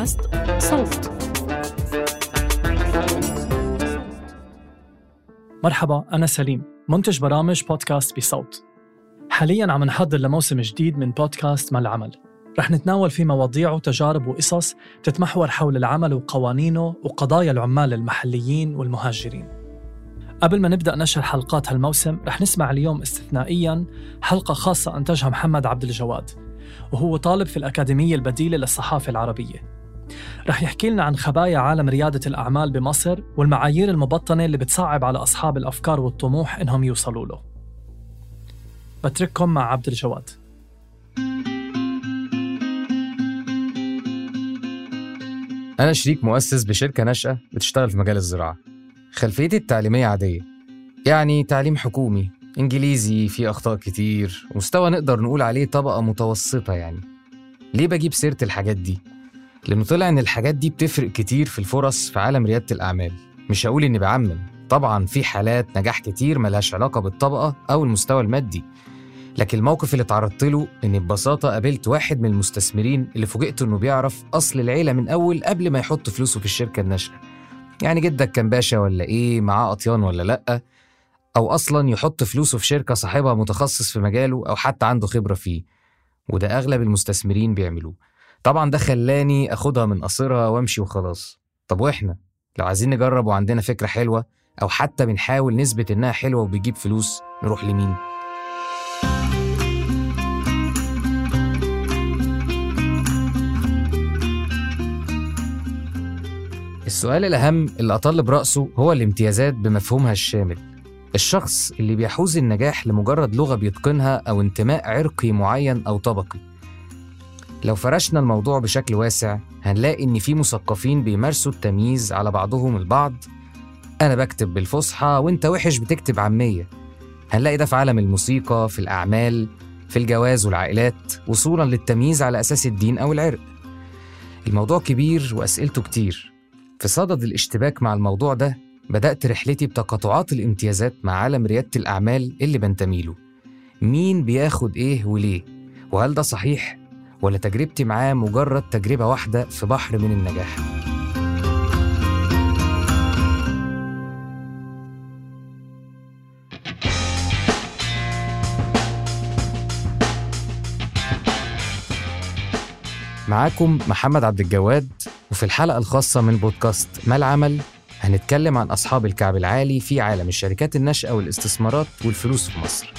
بودكاست صوت مرحبا أنا سليم منتج برامج بودكاست بصوت حاليا عم نحضر لموسم جديد من بودكاست ما العمل رح نتناول فيه مواضيع وتجارب وقصص تتمحور حول العمل وقوانينه وقضايا العمال المحليين والمهاجرين قبل ما نبدأ نشر حلقات هالموسم رح نسمع اليوم استثنائيا حلقة خاصة أنتجها محمد عبد الجواد وهو طالب في الأكاديمية البديلة للصحافة العربية رح يحكي لنا عن خبايا عالم ريادة الأعمال بمصر والمعايير المبطنة اللي بتصعب على أصحاب الأفكار والطموح إنهم يوصلوا له بترككم مع عبد الجواد أنا شريك مؤسس بشركة ناشئة بتشتغل في مجال الزراعة خلفيتي التعليمية عادية يعني تعليم حكومي إنجليزي فيه أخطاء كتير ومستوى نقدر نقول عليه طبقة متوسطة يعني ليه بجيب سيرة الحاجات دي؟ لأنه طلع إن الحاجات دي بتفرق كتير في الفرص في عالم ريادة الأعمال مش هقول إني بعمم طبعا في حالات نجاح كتير ملهاش علاقة بالطبقة أو المستوى المادي لكن الموقف اللي اتعرضت له إني ببساطة قابلت واحد من المستثمرين اللي فوجئت إنه بيعرف أصل العيلة من أول قبل ما يحط فلوسه في الشركة الناشئة يعني جدك كان باشا ولا إيه معاه أطيان ولا لأ أو أصلا يحط فلوسه في شركة صاحبها متخصص في مجاله أو حتى عنده خبرة فيه وده أغلب المستثمرين بيعملوه طبعا ده خلاني أخدها من قصرها وأمشي وخلاص طب وإحنا لو عايزين نجرب وعندنا فكرة حلوة أو حتى بنحاول نثبت إنها حلوة وبيجيب فلوس نروح لمين؟ السؤال الأهم اللي أطل برأسه هو الامتيازات بمفهومها الشامل الشخص اللي بيحوز النجاح لمجرد لغة بيتقنها أو انتماء عرقي معين أو طبقي لو فرشنا الموضوع بشكل واسع هنلاقي إن في مثقفين بيمارسوا التمييز على بعضهم البعض أنا بكتب بالفصحى وأنت وحش بتكتب عامية هنلاقي ده في عالم الموسيقى في الأعمال في الجواز والعائلات وصولا للتمييز على أساس الدين أو العرق الموضوع كبير وأسئلته كتير في صدد الاشتباك مع الموضوع ده بدأت رحلتي بتقاطعات الامتيازات مع عالم ريادة الأعمال اللي بنتمي له مين بياخد إيه وليه وهل ده صحيح ولا تجربتي معاه مجرد تجربة واحدة في بحر من النجاح معاكم محمد عبد الجواد وفي الحلقة الخاصة من بودكاست ما العمل هنتكلم عن أصحاب الكعب العالي في عالم الشركات الناشئة والاستثمارات والفلوس في مصر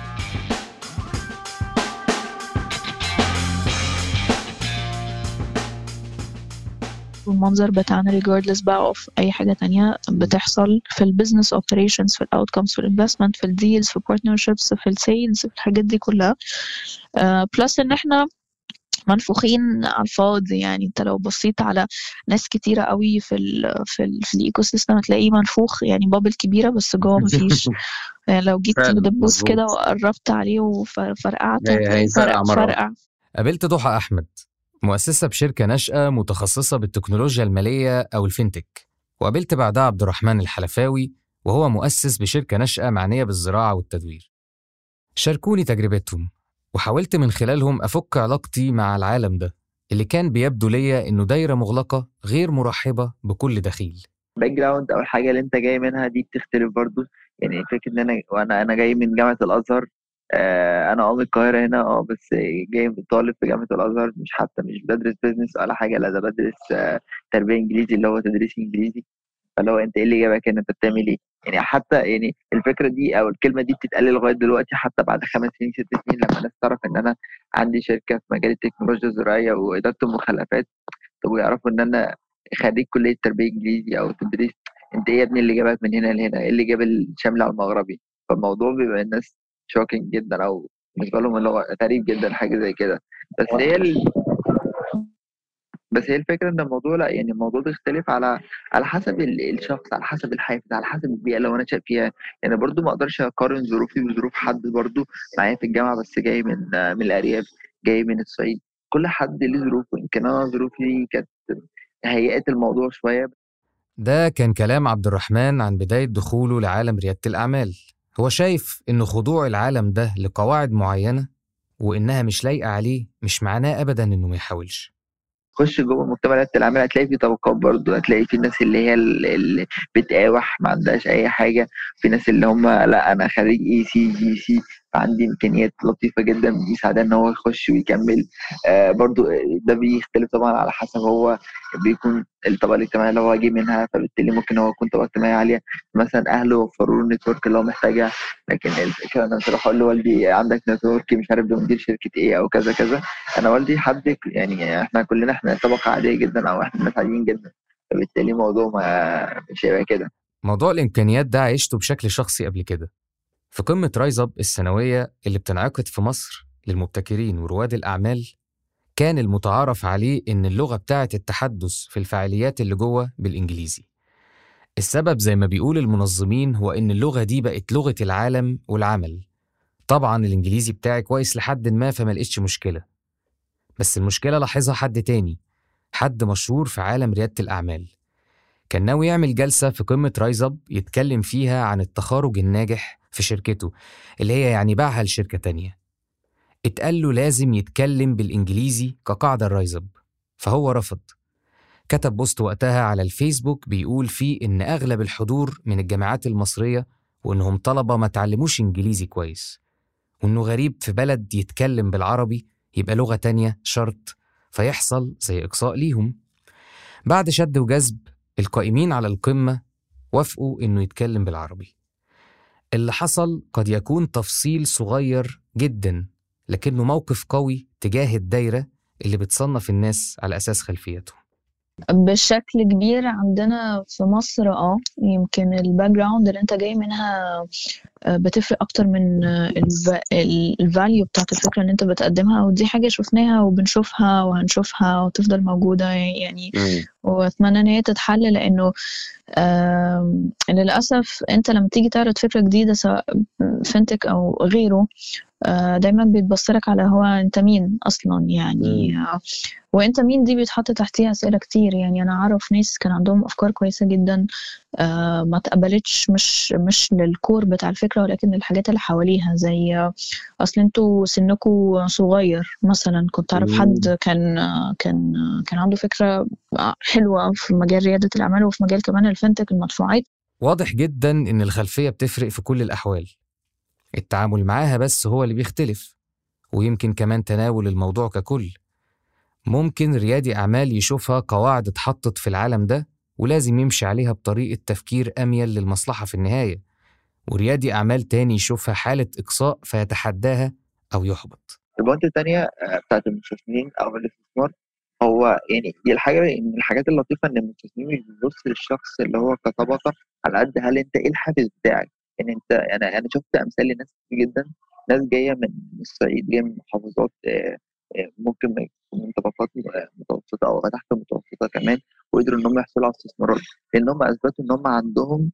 والمنظر بتاعنا regardless بقى of أي حاجة تانية بتحصل في البيزنس operations في الاوتكمز في الانفستمنت في الديلز في partnerships في السيلز في الحاجات دي كلها بلس ان احنا منفوخين على الفاضي يعني انت لو بصيت على ناس كتيرة قوي في ال في, ال في الايكو سيستم هتلاقيه منفوخ يعني بابل كبيرة بس جوه مفيش يعني لو جيت فعلا، بدبوس مظبوط. كده وقربت عليه وفرقعت هي- هتلاقيه هيفرقع فرقع مرة واحدة. فرقع قابلت ضحى أحمد مؤسسة بشركة ناشئة متخصصة بالتكنولوجيا المالية أو الفينتك وقابلت بعدها عبد الرحمن الحلفاوي وهو مؤسس بشركة ناشئة معنية بالزراعة والتدوير شاركوني تجربتهم وحاولت من خلالهم أفك علاقتي مع العالم ده اللي كان بيبدو ليا إنه دايرة مغلقة غير مرحبة بكل دخيل باك جراوند او الحاجه اللي انت جاي منها دي بتختلف برضو يعني فكره ان انا وانا انا جاي من جامعه الازهر آه انا اه من القاهره هنا اه بس جاي طالب في جامعه الازهر مش حتى مش بدرس بيزنس ولا حاجه لا ده بدرس آه تربيه انجليزي اللي هو تدريس انجليزي فاللي هو انت ايه اللي جابك هنا انت بتعمل ايه يعني حتى يعني الفكره دي او الكلمه دي بتتقال لغايه دلوقتي حتى بعد خمس سنين ست سنين لما الناس تعرف ان انا عندي شركه في مجال التكنولوجيا الزراعيه واداره المخلفات طب ويعرفوا ان انا خريج كليه تربيه انجليزي او تدريس انت ايه يا ابني اللي جابك من هنا لهنا ايه اللي جاب الشامل على المغربي فالموضوع بيبقى الناس شوكينج جدا او بالنسبه لهم اللي هو غريب جدا حاجه زي كده بس هي ال... بس هي الفكره ان الموضوع لا يعني الموضوع بيختلف على على حسب ال- الشخص على حسب الحافز على حسب البيئه اللي هو انا شايف فيها يعني برضو ما اقدرش اقارن ظروفي بظروف حد برضو معايا في الجامعه بس جاي من من الارياف جاي من الصعيد كل حد ليه ظروفه يمكن انا ظروفي كانت هيئت الموضوع شويه ده كان كلام عبد الرحمن عن بداية دخوله لعالم ريادة الأعمال هو شايف إن خضوع العالم ده لقواعد معينة وإنها مش لايقة عليه مش معناه أبدا إنه ما يحاولش خش جوه مجتمع رياده الاعمال هتلاقي في طبقات برضه هتلاقي في الناس اللي هي اللي بتقاوح ما عندهاش اي حاجه في ناس اللي هم لا انا خريج اي سي جي سي فعندي امكانيات لطيفه جدا بيساعدها ان هو يخش ويكمل آه برضو ده بيختلف طبعا على حسب هو بيكون الطبقه الاجتماعيه اللي هو جه منها فبالتالي ممكن هو يكون طبقه اجتماعيه عاليه مثلا اهله وفروا له النتورك اللي هو محتاجها لكن الفكره انا بصراحه اقول لوالدي عندك نتورك مش عارف ده مدير شركه ايه او كذا كذا انا والدي حد يعني احنا كلنا احنا طبقه عاديه جدا او احنا ناس عاديين جدا فبالتالي الموضوع ما مش هيبقى كده موضوع الامكانيات ده عشته بشكل شخصي قبل كده في قمة رايز اب السنوية اللي بتنعقد في مصر للمبتكرين ورواد الأعمال كان المتعارف عليه إن اللغة بتاعة التحدث في الفعاليات اللي جوه بالإنجليزي السبب زي ما بيقول المنظمين هو إن اللغة دي بقت لغة العالم والعمل طبعا الإنجليزي بتاعي كويس لحد ما فما لقيتش مشكلة بس المشكلة لاحظها حد تاني حد مشهور في عالم ريادة الأعمال كان ناوي يعمل جلسة في قمة رايز اب يتكلم فيها عن التخارج الناجح في شركته اللي هي يعني باعها لشركة تانية اتقال له لازم يتكلم بالإنجليزي كقاعدة الرايز اب فهو رفض كتب بوست وقتها على الفيسبوك بيقول فيه إن أغلب الحضور من الجامعات المصرية وإنهم طلبة ما تعلموش إنجليزي كويس وإنه غريب في بلد يتكلم بالعربي يبقى لغة تانية شرط فيحصل زي إقصاء ليهم بعد شد وجذب القائمين على القمة وافقوا إنه يتكلم بالعربي اللي حصل قد يكون تفصيل صغير جدا لكنه موقف قوي تجاه الدايرة اللي بتصنف الناس على أساس خلفيتهم بشكل كبير عندنا في مصر اه يمكن الباك جراوند اللي انت جاي منها بتفرق اكتر من الفاليو بتاعت الفكره اللي انت بتقدمها ودي حاجه شفناها وبنشوفها وهنشوفها وتفضل موجوده يعني واتمنى ان هي تتحل لانه للاسف انت لما تيجي تعرض فكره جديده سواء فنتك او غيره دايما بيتبصلك على هو انت مين اصلا يعني مم. وانت مين دي بيتحط تحتيها اسئله كتير يعني انا اعرف ناس كان عندهم افكار كويسه جدا ما تقبلتش مش مش للكور بتاع الفكره ولكن للحاجات اللي حواليها زي اصل انتوا سنكوا صغير مثلا كنت اعرف حد كان كان كان عنده فكره حلوه في مجال رياده الاعمال وفي مجال كمان الفنتك المدفوعات واضح جدا ان الخلفيه بتفرق في كل الاحوال التعامل معاها بس هو اللي بيختلف ويمكن كمان تناول الموضوع ككل ممكن ريادي أعمال يشوفها قواعد اتحطت في العالم ده ولازم يمشي عليها بطريقة تفكير أميل للمصلحة في النهاية وريادي أعمال تاني يشوفها حالة إقصاء فيتحداها أو يحبط البوينت الثانية بتاعت المستثمرين أو الاستثمار هو يعني دي الحاجة من الحاجات اللطيفة إن المستثمرين مش بيبص للشخص اللي هو كطبقة على قد هل أنت إيه الحافز بتاعك يعني انت انا انا شفت امثال لناس كتير جدا ناس جايه من الصعيد جايه من محافظات ممكن ما من طبقات متوسطه او تحت المتوسطه كمان وقدروا ان هم يحصلوا على استثمارات لان هم اثبتوا ان هم عندهم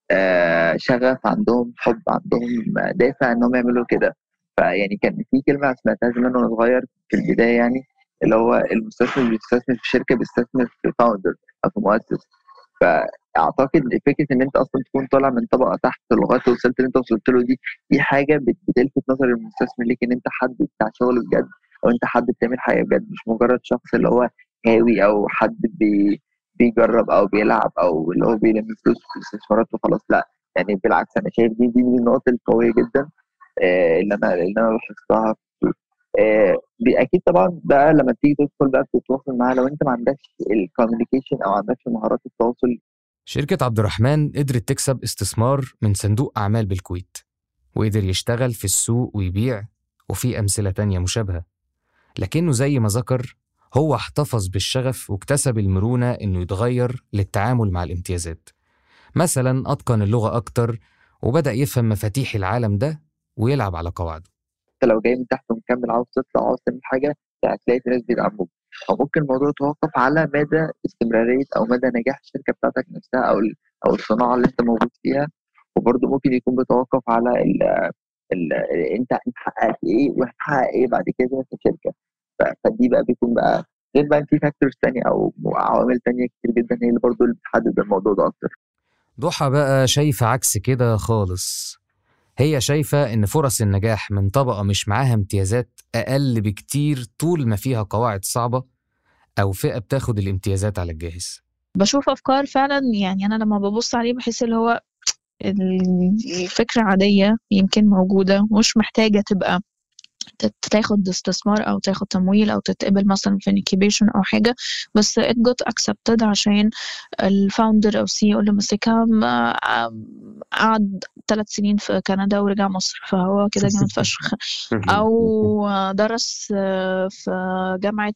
شغف عندهم حب عندهم دافع ان هم يعملوا كده فيعني كان في كلمه سمعتها زمان وانا صغير في البدايه يعني اللي هو المستثمر بيستثمر في شركه بيستثمر في فاوندر او في مؤسس فاعتقد فكره ان انت اصلا تكون طالع من طبقه تحت لغايه وصلت اللي انت وصلت له دي دي حاجه بتلفت نظر المستثمر ليك ان انت حد بتاع شغل بجد او انت حد بتعمل حاجه بجد مش مجرد شخص اللي هو هاوي او حد بي بيجرب او بيلعب او اللي هو بيلم فلوس في الاستثمارات وخلاص لا يعني بالعكس انا شايف دي دي من النقط القويه جدا آه اللي انا اللي انا لاحظتها آه اكيد طبعا بقى لما تيجي تدخل بقى تتواصل معاه لو انت ما عندكش الكوميونيكيشن او عندكش مهارات التواصل شركة عبد الرحمن قدرت تكسب استثمار من صندوق أعمال بالكويت وقدر يشتغل في السوق ويبيع وفي أمثلة تانية مشابهة لكنه زي ما ذكر هو احتفظ بالشغف واكتسب المرونة إنه يتغير للتعامل مع الامتيازات مثلا أتقن اللغة أكتر وبدأ يفهم مفاتيح العالم ده ويلعب على قواعده انت لو جاي من تحت ومكمل عاوز تطلع عاوز تعمل حاجه هتلاقي في ناس بيدعموك او ممكن الموضوع يتوقف على مدى استمراريه او مدى نجاح الشركه بتاعتك نفسها او او الصناعه اللي انت موجود فيها وبرده ممكن يكون بيتوقف على ال ال انت انت حققت ايه وهتحقق ايه بعد كده في الشركه فدي بقى بيكون بقى غير بقى في فاكتورز تانية او عوامل تانية كتير جدا هي اللي برضه اللي بتحدد الموضوع ده اكتر ضحى بقى شايفة عكس كده خالص هي شايفة إن فرص النجاح من طبقة مش معاها امتيازات أقل بكتير طول ما فيها قواعد صعبة أو فئة بتاخد الامتيازات على الجاهز بشوف أفكار فعلا يعني أنا لما ببص عليه بحس اللي هو الفكرة عادية يمكن موجودة مش محتاجة تبقى تاخد استثمار او تاخد تمويل او تتقبل مثلا في انكيبيشن او حاجه بس it got accepted عشان الفاوندر او سي او اللي ماسكها قعد ثلاث سنين في كندا ورجع مصر فهو كده جامد فشخ او درس في جامعه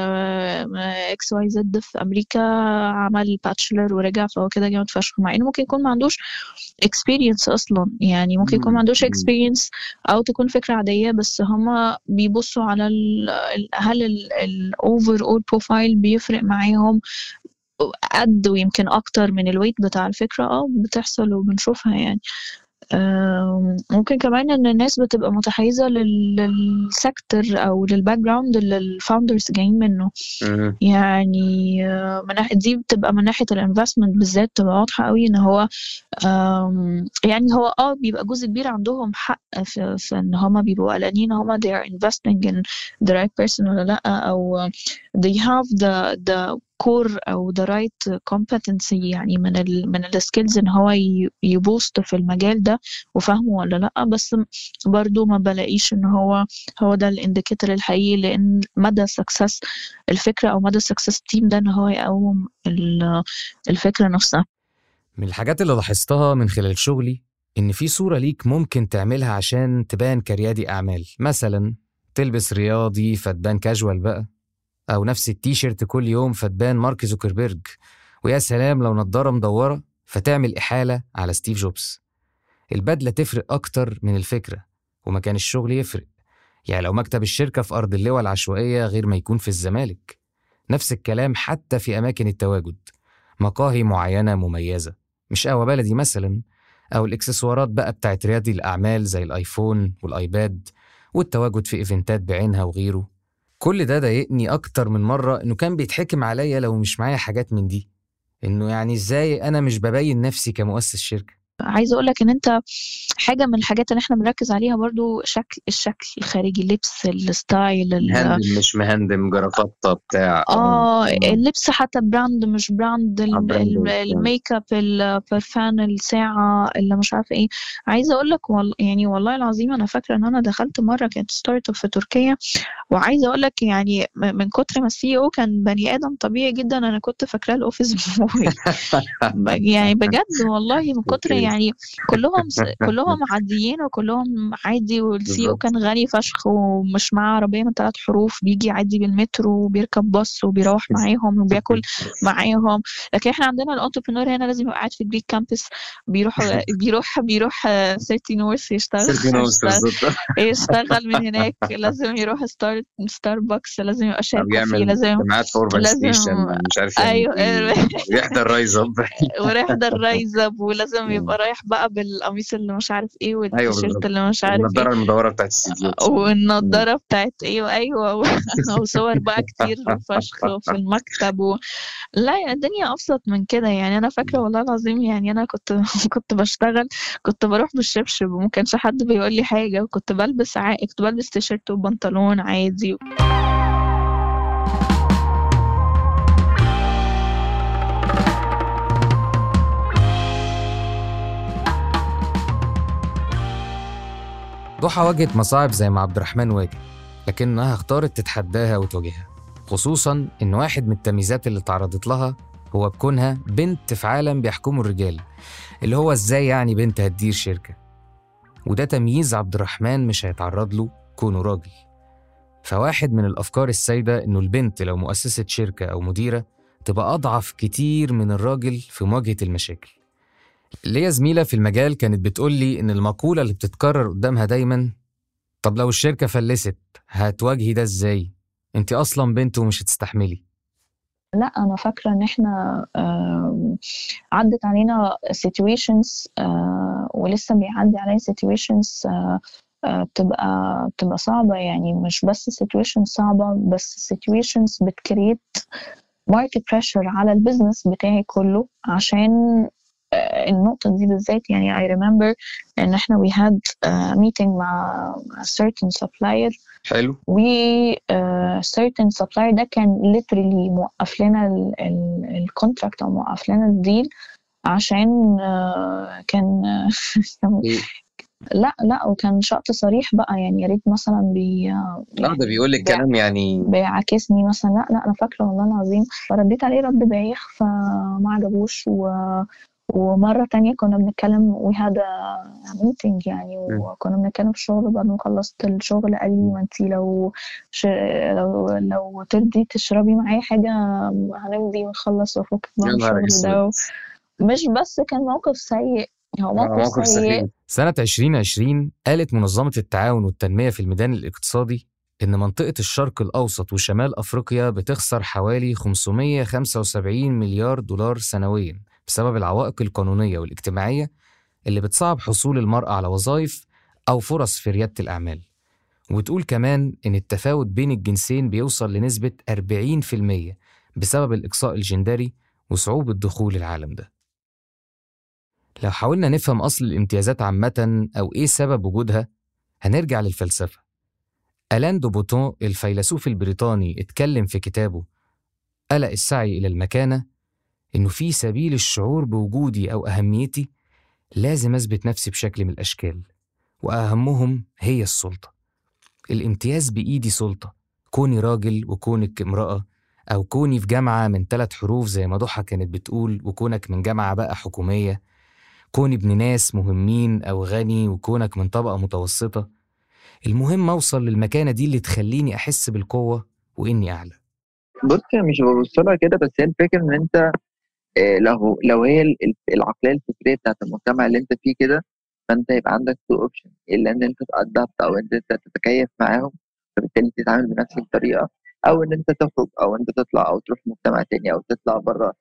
اكس واي زد في امريكا عمل باتشلر ورجع فهو كده جامد فشخ مع انه ممكن يكون ما عندوش اكسبيرينس اصلا يعني ممكن يكون ما عندوش اكسبيرينس او تكون فكره عاديه بس هم بيبصوا على ال هل الاوفر اول بروفايل بيفرق معاهم قد ويمكن اكتر من الويت بتاع الفكره اه بتحصل وبنشوفها يعني ممكن كمان ان الناس بتبقى متحيزه للسيكتور او للباك جراوند اللي الفاوندرز جايين منه يعني من ناحيه دي بتبقى من ناحيه الانفستمنت بالذات بتبقى واضحه قوي ان هو يعني هو اه بيبقى جزء كبير عندهم حق في, في ان هما بيبقوا قلقانين هما they are investing in the right person ولا لا او they have the the كور او ذا رايت كومبتنسي يعني من ال من السكيلز ان هو يبوست في المجال ده وفاهمه ولا لا بس برضو ما بلاقيش ان هو هو ده الانديكيتور الحقيقي لان مدى سكسس الفكره او مدى سكسس تيم ده ان هو يقوم الفكره نفسها من الحاجات اللي لاحظتها من خلال شغلي إن في صورة ليك ممكن تعملها عشان تبان كريادي أعمال مثلا تلبس رياضي فتبان كاجوال بقى أو نفس التيشيرت كل يوم فتبان مارك زوكربيرج ويا سلام لو نضارة مدورة فتعمل إحالة على ستيف جوبز البدلة تفرق أكتر من الفكرة ومكان الشغل يفرق يعني لو مكتب الشركة في أرض اللواء العشوائية غير ما يكون في الزمالك نفس الكلام حتى في أماكن التواجد مقاهي معينة مميزة مش قهوة بلدي مثلا أو الإكسسوارات بقى بتاعت رياضي الأعمال زي الآيفون والآيباد والتواجد في إيفنتات بعينها وغيره كل ده ضايقني أكتر من مرة إنه كان بيتحكم عليا لو مش معايا حاجات من دي إنه يعني إزاي أنا مش ببين نفسي كمؤسس شركة عايزه اقول لك ان انت حاجه من الحاجات اللي احنا بنركز عليها برضو شكل الشكل الخارجي اللبس الستايل مهندم مش مهندم جرافطه بتاع اه اللبس حتى براند مش براند الميك اب البرفان الساعه اللي مش عارفه ايه عايزه اقول لك وال... يعني والله العظيم انا فاكره ان انا دخلت مره كانت ستارت اب في تركيا وعايزه اقول لك يعني من كتر ما السي او كان بني ادم طبيعي جدا انا كنت فاكراه الاوفيس بوي يعني بجد والله من كتر يعني كلهم كلهم عاديين وكلهم عادي والسي او كان غني فشخ ومش معاه عربيه من ثلاث حروف بيجي يعدي بالمترو وبيركب باص وبيروح معاهم وبياكل معاهم لكن احنا عندنا الانتربرنور هنا لازم يبقى قاعد في الجريك كامبس بيروح بيروح بيروح 30 نورث يشتغل يشتغل من هناك لازم يروح ستار ستاربكس لازم يبقى شايف لازم اجتماعات فور ستيشن مش عارف ايوه يحضر رايز اب ويحضر رايز اب ولازم يبقى رايح بقى بالقميص اللي مش عارف ايه والتيشيرت اللي مش عارف النضاره ايه المدوره بتاعت السي والنضاره بتاعت ايوه ايوه وصور بقى كتير فشخ في المكتب و... لا يعني الدنيا ابسط من كده يعني انا فاكره والله العظيم يعني انا كنت كنت بشتغل كنت بروح بالشبشب وما كانش حد بيقول لي حاجه وكنت بلبس ع... كنت بلبس تيشيرت وبنطلون عادي ضحى واجهت مصاعب زي ما عبد الرحمن واجه لكنها اختارت تتحداها وتواجهها خصوصا إن واحد من التمييزات اللي تعرضت لها هو بكونها بنت في عالم بيحكمه الرجال اللي هو ازاي يعني بنت هتدير شركة وده تمييز عبد الرحمن مش هيتعرض له كونه راجل فواحد من الأفكار السائدة إنه البنت لو مؤسسة شركة أو مديرة تبقى أضعف كتير من الراجل في مواجهة المشاكل ليا زميلة في المجال كانت بتقول لي إن المقولة اللي بتتكرر قدامها دايما طب لو الشركة فلست هتواجهي ده إزاي؟ أنت أصلا بنت ومش هتستحملي لا انا فاكره ان احنا عدت علينا situations ولسه بيعدي عليا situations بتبقى بتبقى صعبه يعني مش بس situations صعبه بس situations بتكريت ماركت بريشر على البيزنس بتاعي كله عشان آه، النقطة دي بالذات يعني I remember إن إحنا we had uh, meeting مع a certain supplier حلو و uh, certain supplier ده كان literally موقف لنا الكونتراكت أو موقف لنا الديل عشان uh, كان إيه؟ لا لا وكان شرط صريح بقى يعني يا ريت مثلا بي لا ده بيقول لك كلام يعني بيعاكسني مثلا لا لا انا فاكره والله العظيم فرديت عليه رد بايخ فما عجبوش و ومرة تانية كنا بنتكلم we had a meeting يعني وكنا بنتكلم في الشغل بعد ما خلصت الشغل قال لي ما انتي لو ش... لو لو ترضي تشربي معايا حاجة هنمضي ونخلص وافك يا نهار الشغل ده مش بس كان موقف سيء هو موقف, موقف سيء سخيف سنة 2020 قالت منظمة التعاون والتنمية في الميدان الاقتصادي إن منطقة الشرق الأوسط وشمال أفريقيا بتخسر حوالي 575 مليار دولار سنوياً بسبب العوائق القانونية والاجتماعية اللي بتصعب حصول المرأة على وظائف أو فرص في ريادة الأعمال وبتقول كمان إن التفاوت بين الجنسين بيوصل لنسبة 40% بسبب الإقصاء الجندري وصعوبة دخول العالم ده لو حاولنا نفهم أصل الامتيازات عامة أو إيه سبب وجودها هنرجع للفلسفة ألان دو بوتون الفيلسوف البريطاني اتكلم في كتابه قلق السعي إلى المكانة إنه في سبيل الشعور بوجودي أو أهميتي لازم أثبت نفسي بشكل من الأشكال وأهمهم هي السلطة الامتياز بإيدي سلطة كوني راجل وكونك امرأة أو كوني في جامعة من ثلاث حروف زي ما ضحى كانت بتقول وكونك من جامعة بقى حكومية كوني ابن ناس مهمين أو غني وكونك من طبقة متوسطة المهم أوصل للمكانة دي اللي تخليني أحس بالقوة وإني أعلى بص مش ببص لها كده بس هي الفكره ان انت آه، لو لو هي العقليه الفكريه بتاعت المجتمع اللي انت فيه كده فانت يبقى عندك تو اوبشن الا ان انت تادبت او ان انت تتكيف معاهم فبالتالي تتعامل بنفس الطريقه او ان انت تخرج او انت تطلع او تروح مجتمع تاني او تطلع بره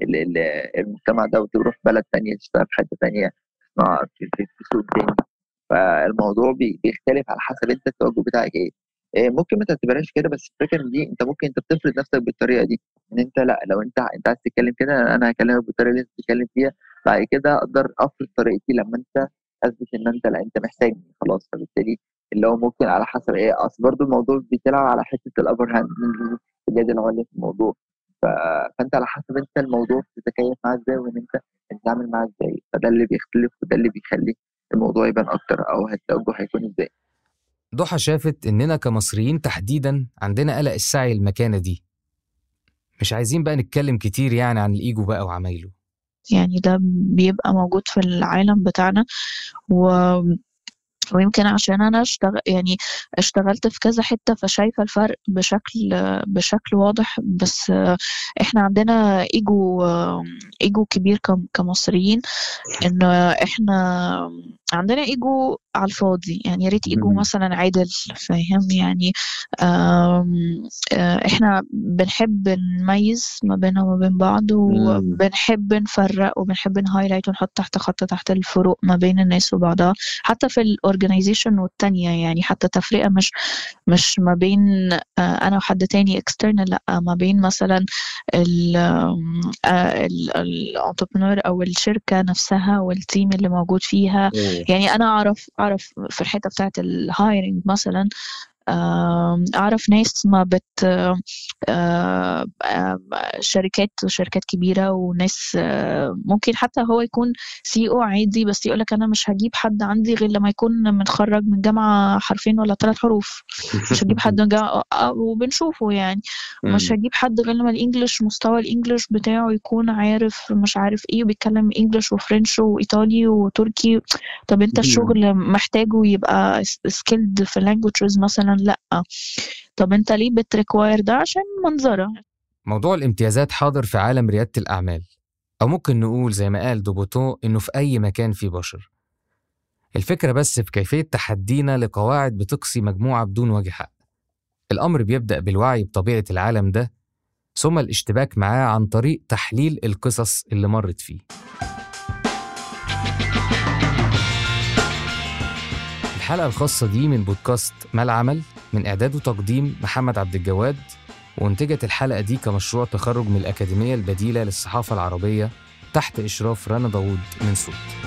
المجتمع ده وتروح بلد تانية تشتغل في حته تانية في, في, في سوق تاني فالموضوع بيختلف على حسب انت التوجه بتاعك ايه آه، ممكن ما تعتبرهاش كده بس الفكره ان دي انت ممكن انت بتفرض نفسك بالطريقه دي ان انت لا لو انت انت عايز تتكلم كده انا هكلمك بالطريقه اللي انت بتتكلم فيها بعد كده اقدر افرض طريقتي لما انت اثبت ان انت لا انت محتاجني خلاص فبالتالي اللي هو ممكن على حسب ايه اصل برضه الموضوع بيتلعب على حته الابر هاند اليد العليا في الموضوع ف... فانت على حسب انت الموضوع بتتكيف معاه ازاي وان انت تتعامل معاه ازاي فده اللي بيختلف وده اللي بيخلي الموضوع يبان اكتر او التوجه هيكون ازاي ضحى شافت إننا كمصريين تحديدا عندنا قلق السعي المكانة دي مش عايزين بقى نتكلم كتير يعني عن الإيجو بقى وعمايله يعني ده بيبقى موجود في العالم بتاعنا و ويمكن عشان انا اشتغل يعني اشتغلت في كذا حته فشايفه الفرق بشكل بشكل واضح بس احنا عندنا ايجو ايجو كبير كمصريين ان احنا عندنا ايجو على الفاضي يعني يا ريت ايجو مثلا عادل فاهم يعني احنا بنحب نميز ما بيننا وما بين بعض وبنحب نفرق وبنحب نهايلايت ونحط تحت خط تحت الفروق ما بين الناس وبعضها حتى في الاورجنايزيشن والتانية يعني حتى تفرقة مش مش ما بين انا وحد تاني اكسترنال لا ما بين مثلا الانتربرنور او الشركة نفسها والتيم اللي موجود فيها يعني انا اعرف اعرف في الحته بتاعت الهايرنج مثلا اعرف ناس ما بت شركات وشركات كبيره وناس ممكن حتى هو يكون سي او عادي بس يقول لك انا مش هجيب حد عندي غير لما يكون متخرج من جامعه حرفين ولا ثلاث حروف مش هجيب حد من جامعة وبنشوفه يعني مش هجيب حد غير لما الانجليش مستوى الانجليش بتاعه يكون عارف مش عارف ايه وبيتكلم انجليش وفرنش وايطالي وتركي طب انت الشغل محتاجه يبقى سكيلد في لانجوجز مثلا لا طب انت ليه بتريكواير ده عشان منظره موضوع الامتيازات حاضر في عالم ريادة الأعمال أو ممكن نقول زي ما قال دوبوتون إنه في أي مكان فيه بشر الفكرة بس في كيفية تحدينا لقواعد بتقصي مجموعة بدون وجه حق الأمر بيبدأ بالوعي بطبيعة العالم ده ثم الاشتباك معاه عن طريق تحليل القصص اللي مرت فيه الحلقة الخاصة دي من بودكاست ما العمل من إعداد وتقديم محمد عبد الجواد وانتجت الحلقة دي كمشروع تخرج من الأكاديمية البديلة للصحافة العربية تحت إشراف رنا داوود من صوت